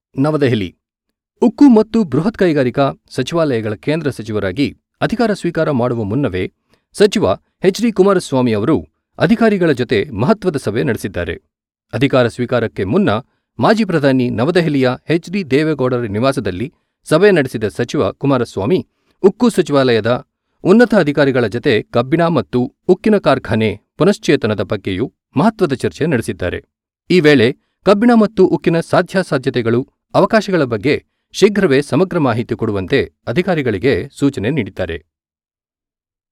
ನವದೆಹಲಿ ಉಕ್ಕು ಮತ್ತು ಬೃಹತ್ ಕೈಗಾರಿಕಾ ಸಚಿವಾಲಯಗಳ ಕೇಂದ್ರ ಸಚಿವರಾಗಿ ಅಧಿಕಾರ ಸ್ವೀಕಾರ ಮಾಡುವ ಮುನ್ನವೇ ಸಚಿವ ಎಚ್ ಡಿ ಕುಮಾರಸ್ವಾಮಿ ಅವರು ಅಧಿಕಾರಿಗಳ ಜೊತೆ ಮಹತ್ವದ ಸಭೆ ನಡೆಸಿದ್ದಾರೆ. ಅಧಿಕಾರ ಸ್ವೀಕಾರಕ್ಕೆ ಮುನ್ನ ಮಾಜಿ ಪ್ರಧಾನಿ ನವದೆಹಲಿಯ ಎಚ್ ಡಿ ದೇವೇಗೌಡರ ನಿವಾಸದಲ್ಲಿ ಸಭೆ ನಡೆಸಿದ ಸಚಿವ ಕುಮಾರಸ್ವಾಮಿ, ಉಕ್ಕು ಸಚಿವಾಲಯದ ಉನ್ನತ ಅಧಿಕಾರಿಗಳ ಜತೆ ಕಬ್ಬಿಣ ಮತ್ತು ಉಕ್ಕಿನ ಕಾರ್ಖಾನೆ ಪುನಶ್ಚೇತನದ ಬಗ್ಗೆಯೂ ಮಹತ್ವದ ಚರ್ಚೆ ನಡೆಸಿದ್ದಾರೆ. ಈ ವೇಳೆ ಕಬ್ಬಿಣ ಮತ್ತು ಉಕ್ಕಿನ ಸಾಧ್ಯಾಸಾಧ್ಯತೆಗಳು, ಅವಕಾಶಗಳ ಬಗ್ಗೆ ಶೀಘ್ರವೇ ಸಮಗ್ರ ಮಾಹಿತಿ ಕೊಡುವಂತೆ ಅಧಿಕಾರಿಗಳಿಗೆ ಸೂಚನೆ ನೀಡಿದ್ದಾರೆ.